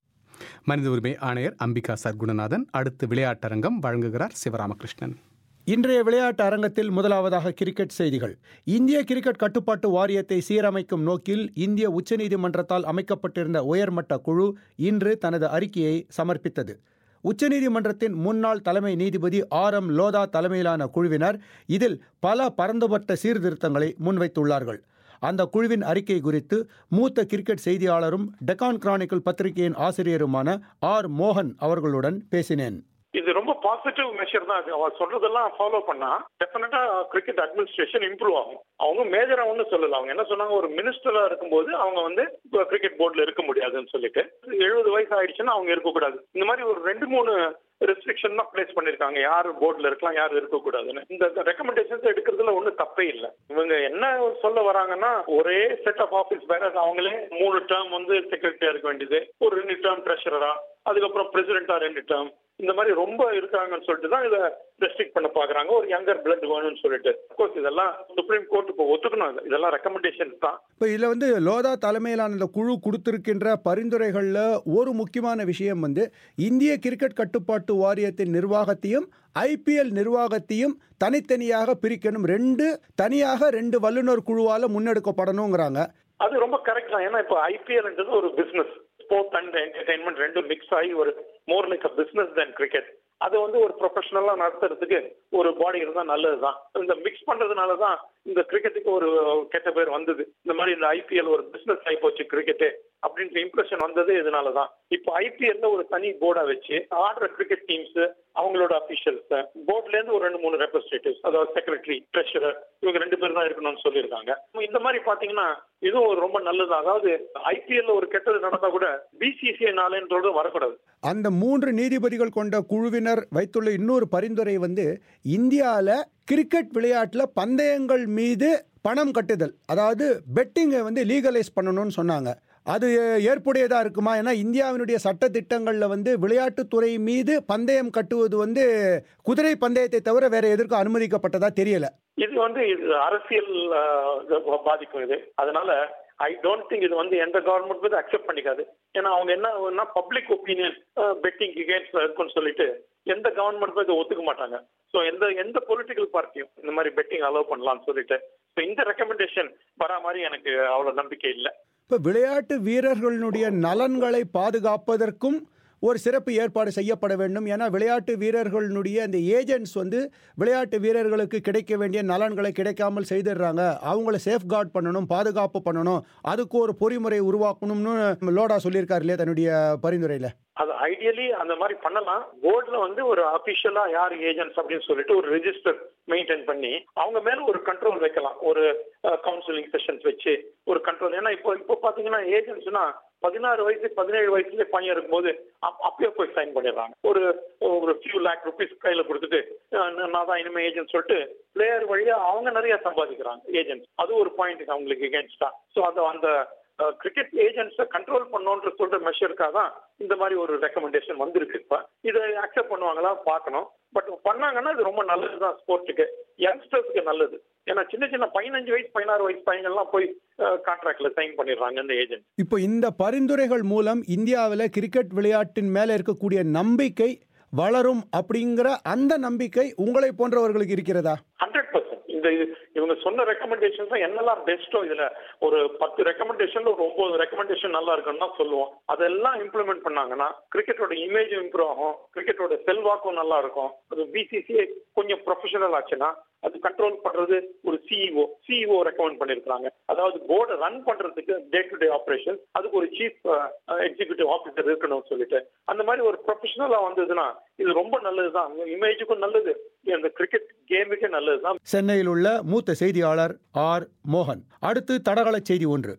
மனித உரிமை ஆணையர் அம்பிகா சர்க்குணநாதன் அடுத்து விளையாட்டரங்கம் வழங்குகிறார் சிவராமகிருஷ்ணன் இன்றைய விளையாட்டு அரங்கத்தில் முதலாவதாக கிரிக்கெட் செய்திகள் இந்திய கிரிக்கெட் கட்டுப்பாட்டு வாரியத்தை சீரமைக்கும் நோக்கில் இந்திய உச்சநீதிமன்றத்தால் அமைக்கப்பட்டிருந்த உயர்மட்ட குழு இன்று தனது அறிக்கையை சமர்ப்பித்தது உச்சநீதிமன்றத்தின் முன்னாள் தலைமை நீதிபதி ஆர் எம் லோதா தலைமையிலான குழுவினர் இதில் பல பரந்துபட்ட சீர்திருத்தங்களை முன்வைத்துள்ளார்கள் அந்த குழுவின் அறிக்கை குறித்து மூத்த கிரிக்கெட் செய்தியாளரும் டெக்கான் கிரானிக்கல் பத்திரிகையின் ஆசிரியருமான ஆர் மோகன் அவர்களுடன் பேசினேன் இது ரொம்ப பாசிட்டிவ் மெஷர் தான் அது அவர் சொல்றதெல்லாம் ஃபாலோ பண்ணா டெஃபினட்டா கிரிக்கெட் அட்மினிஸ்ட்ரேஷன் இம்ப்ரூவ் ஆகும் அவங்க மேஜரா ஒன்றும் சொல்லல அவங்க என்ன சொன்னாங்க ஒரு மினிஸ்டரா இருக்கும்போது அவங்க வந்து கிரிக்கெட் போர்டில் இருக்க முடியாதுன்னு சொல்லிட்டு எழுபது வயசு ஆயிடுச்சுன்னா அவங்க இருக்கக்கூடாது இந்த மாதிரி ஒரு ரெண்டு மூணு ரெஸ்ட்ரிக்ஷன் தான் பிளேஸ் பண்ணிருக்காங்க யார் போர்டில் இருக்கலாம் யார் இருக்கக்கூடாதுன்னு இந்த ரெக்கமெண்டேஷன்ஸ் எடுக்கிறதுல ஒன்றும் தப்பே இல்லை இவங்க என்ன சொல்ல வராங்கன்னா ஒரே செட் ஆஃப் ஆஃபீஸ் வேற அவங்களே மூணு டேர்ம் வந்து செக்ரட்டரியா இருக்க வேண்டியது ஒரு ரெண்டு டேர்ம் ட்ரெஷரரா அதுக்கப்புறம் பிரசிடென்டா ரெண்டு டேர்ம் இந்த மாதிரி ரொம்ப இருக்காங்கன்னு சொல்லிட்டு தான் இதை ரெஸ்ட்ரிக்ட் பண்ண பாக்குறாங்க ஒரு யங்கர் பிளட் வேணும்னு சொல்லிட்டு கோர்ஸ் இதெல்லாம் சுப்ரீம் கோர்ட் இப்போ ஒத்துக்கணும் இது. இதெல்லாம் ரெக்கமெண்டேஷன் தான் இப்போ இதில் வந்து லோதா தலைமையிலான இந்த குழு கொடுத்திருக்கின்ற பரிந்துரைகளில் ஒரு முக்கியமான விஷயம் வந்து இந்திய கிரிக்கெட் கட்டுப்பாட்டு வாரியத்தின் நிர்வாகத்தையும் ஐபிஎல் நிர்வாகத்தையும் தனித்தனியாக பிரிக்கணும் ரெண்டு தனியாக ரெண்டு வல்லுநர் குழுவால் முன்னெடுக்கப்படணுங்கிறாங்க அது ரொம்ப கரெக்ட் தான் ஏன்னா இப்போ ஐபிஎல்ன்றது ஒரு பிசினஸ் ஸ்போர்ட் அண்ட் என்டர்டைன்மெண்ட் ரெண்டும் மிக்ஸ் ஆகி ஒரு more like a business then cricket அதை வந்து ஒரு ப்ரொஃபஷனலா நடத்துறதுக்கு ஒரு பாடி இருந்தா நல்லதுதான் இந்த மிக்ஸ் பண்றதுனால தான் இந்த கிரிக்கெட்டுக்கு ஒரு கெட்ட பேர் வந்தது இந்த மாதிரி இந்த ஐபிஎல் ஒரு பிசினஸ் ஆகி போச்சு கிரிக்கெட்டு அப்படின்ற இம்ப்ரெஷன் வந்ததே இதனால தான் இப்போ ஐபிஎல்ல ஒரு தனி போர்டா வச்சு ஆடுற கிரிக்கெட் டீம்ஸ் அவங்களோட அபிஷியல்ஸ் போர்ட்ல இருந்து ஒரு ரெண்டு மூணு ரெப்ரஸன்டேட்டிவ்ஸ் அதாவது செக்ரட்டரி ட்ரெஷரர் இவங்க ரெண்டு பேரும் தான் இருக்கணும்னு சொல்லியிருக்காங்க இந்த மாதிரி பாத்தீங்கன்னா இதுவும் ஒரு ரொம்ப நல்லது அதாவது ஐபிஎல்ல ஒரு கெட்டது நடந்தா கூட பிசிசிஐ நாளேன்றது வரக்கூடாது அந்த மூன்று நீதிபதிகள் கொண்ட குழுவினர் வைத்துள்ள இன்னொரு பரிந்துரை வந்து இந்தியாவில் கிரிக்கெட் விளையாட்டில் பந்தயங்கள் மீது பணம் கட்டுதல் அதாவது பெட்டிங்கை வந்து லீகலைஸ் பண்ணணும்னு சொன்னாங்க அது ஏற்புடையதா இருக்குமா ஏன்னா இந்தியாவினுடைய சட்ட திட்டங்களில் வந்து விளையாட்டுத்துறை மீது பந்தயம் கட்டுவது வந்து குதிரை பந்தயத்தை தவிர வேற எதற்கும் அனுமதிக்கப்பட்டதா தெரியல இது வந்து இது அரசியல் ஆஹ், பாதிக்கும் இது அதனால ஐ டோன்ட் திங்க் இது வந்து எந்த கவர்மெண்ட் வந்து அக்செப்ட் பண்ணிக்காது ஏன்னா அவங்க என்ன பப்ளிக் ஒப்பீனியன் பெட்டிங் எகேன்ஸ்ட் இருக்குன்னு சொல்லிட்டு எந்த கவர்மெண்ட் இதை ஒத்துக்க மாட்டாங்க ஸோ எந்த எந்த பொலிட்டிக்கல் பார்ட்டியும் இந்த மாதிரி பெட்டிங் அலோவ் பண்ணலாம்னு சொல்லிட்டு ஸோ இந்த ரெக்கமெண்டேஷன் வரா மாதிரி எனக்கு அவ்வளோ நம்பிக்கை இல்லை இப்போ விளையாட்டு வீரர்களுடைய நலன்களை பாதுகாப்பதற்கும் ஒரு சிறப்பு ஏற்பாடு செய்யப்பட வேண்டும் ஏன்னா விளையாட்டு வீரர்களுடைய அந்த ஏஜென்ட்ஸ் வந்து விளையாட்டு வீரர்களுக்கு கிடைக்க வேண்டிய நலன்களை கிடைக்காமல் செய்திடுறாங்க அவங்கள சேஃப்கார்ட் பண்ணணும் பாதுகாப்பு பண்ணணும் அதுக்கு ஒரு பொறிமுறை உருவாக்கணும்னு லோடா சொல்லியிருக்காரு இல்லையா தன்னுடைய பரிந்துரையில் அது ஐடியலி அந்த மாதிரி பண்ணலாம் போர்டுல வந்து ஒரு அபிஷியலா யார் ஏஜென்ட்ஸ் அப்படின்னு சொல்லிட்டு ஒரு ரெஜிஸ்டர் மெயின்டைன் பண்ணி அவங்க மேல ஒரு கண்ட்ரோல் வைக்கலாம் ஒரு கவுன்சிலிங் செஷன்ஸ் வச்சு ஒரு கண்ட்ரோல் ஏன்னா இப்போ இப்போ பாத்தீங்கன்னா ஏஜென்ட்ஸ்னா பதினாறு வயசு பதினேழு வயசுல பையன் இருக்கும்போது அப்- அப்பயே போய் சைன் பண்ணிடுறாங்க ஒரு ஒரு ஃபியூ லேக் ருபீஸ் கையில கொடுத்துட்டு அஹ் நான் தான் இனிமே ஏஜென்ட் சொல்லிட்டு பிளேயர் வழியா அவங்க நிறைய சம்பாதிக்கிறாங்க ஏஜென்ட்ஸ் அது ஒரு பாயிண்ட் அவங்களுக்கு எகேன்ஸ்டா ஸோ அது அந்த கிரிக்கெட் ஏஜென்ட்ஸை கண்ட்ரோல் பண்ணணுன்ற சொல்ற மெஷருக்காக தான் இந்த மாதிரி ஒரு ரெக்கமெண்டேஷன் வந்திருக்கு இப்ப இதை அக்செப்ட் பண்ணுவாங்களா பார்க்கணும் பட் பண்ணாங்கன்னா இது ரொம்ப நல்லதுதான் ஸ்போர்ட்டுக்கு யங்ஸ்டர்ஸ்க்கு நல்லது ஏன்னா சின்ன சின்ன பதினஞ்சு வயசு பதினாறு வயசு பையங்கள்லாம் போய் கான்ட்ராக்ட்ல சைன் பண்ணிடுறாங்க இந்த ஏஜென்ட் இப்போ இந்த பரிந்துரைகள் மூலம் இந்தியாவில் கிரிக்கெட் விளையாட்டின் மேலே இருக்கக்கூடிய நம்பிக்கை வளரும் அப்படிங்கிற அந்த நம்பிக்கை உங்களை போன்றவர்களுக்கு இருக்கிறதா ஹண்ட்ரட் பர்சன்ட் இந்த இது- இவங்க சொன்ன ரெக்கமெண்டேஷன்ஸ் என்னெல்லாம் பெஸ்ட்டோ இதுல ஒரு பத்து ரெக்கமெண்டேஷன்ல ஒரு ஒன்பது ரெக்கமெண்டேஷன் நல்லா இருக்குன்னு தான் சொல்லுவோம் அதெல்லாம் இம்ப்ளிமெண்ட் பண்ணாங்கன்னா கிரிக்கெட்டோட இமேஜ் இம்ப்ரூவ் ஆகும் கிரிக்கெட்டோட செல்வாக்கும் நல்லா இருக்கும் அது பிசிசிஐ கொஞ்சம் ப்ரொஃபஷனல் ஆச்சுன்னா அது கண்ட்ரோல் பண்றது ஒரு சிஇஓ சிஇஓ ரெக்கமெண்ட் பண்ணிருக்காங்க அதாவது போர்டை ரன் பண்றதுக்கு டே டு டே ஆபரேஷன் அதுக்கு ஒரு சீஃப் எக்ஸிகியூட்டிவ் ஆபீசர் இருக்கணும்னு சொல்லிட்டு அந்த மாதிரி ஒரு ப்ரொஃபஷனலா வந்ததுன்னா இது ரொம்ப நல்லதுதான் இமேஜுக்கும் நல்லது அந்த கிரிக்கெட் கேமுக்கே நல்லதுதான் சென்னையில் உள்ள மூத்த செய்தியாளர் ஆர் மோகன் அடுத்து தடகள செய்தி ஒன்று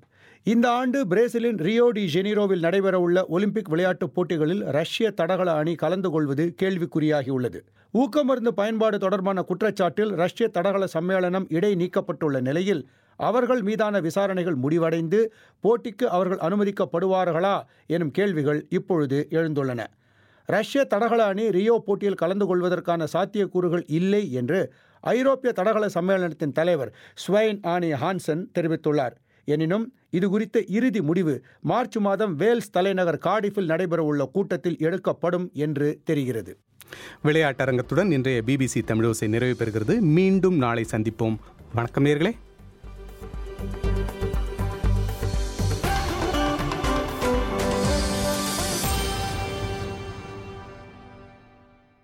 இந்த ஆண்டு பிரேசிலின் ரியோ டி ஜெனீரோவில் நடைபெறவுள்ள ஒலிம்பிக் விளையாட்டுப் போட்டிகளில் ரஷ்ய தடகள அணி கலந்து கொள்வது கேள்விக்குறியாகியுள்ளது ஊக்கமருந்து பயன்பாடு தொடர்பான குற்றச்சாட்டில் ரஷ்ய தடகள சம்மேளனம் இடை நீக்கப்பட்டுள்ள நிலையில் அவர்கள் மீதான விசாரணைகள் முடிவடைந்து போட்டிக்கு அவர்கள் அனுமதிக்கப்படுவார்களா எனும் கேள்விகள் இப்பொழுது எழுந்துள்ளன ரஷ்ய தடகள அணி ரியோ போட்டியில் கலந்து கொள்வதற்கான சாத்தியக்கூறுகள் இல்லை என்று ஐரோப்பிய தடகள சம்மேளனத்தின் தலைவர் ஸ்வைன் ஆனி ஹான்சன் தெரிவித்துள்ளார் எனினும் இது குறித்த இறுதி முடிவு மார்ச் மாதம் வேல்ஸ் தலைநகர் கார்டிஃபில் நடைபெறவுள்ள கூட்டத்தில் எடுக்கப்படும் என்று தெரிகிறது விளையாட்டரங்கத்துடன் இன்றைய பிபிசி தமிழோசை நிறைவு பெறுகிறது மீண்டும் நாளை சந்திப்போம் வணக்கம் நேர்களே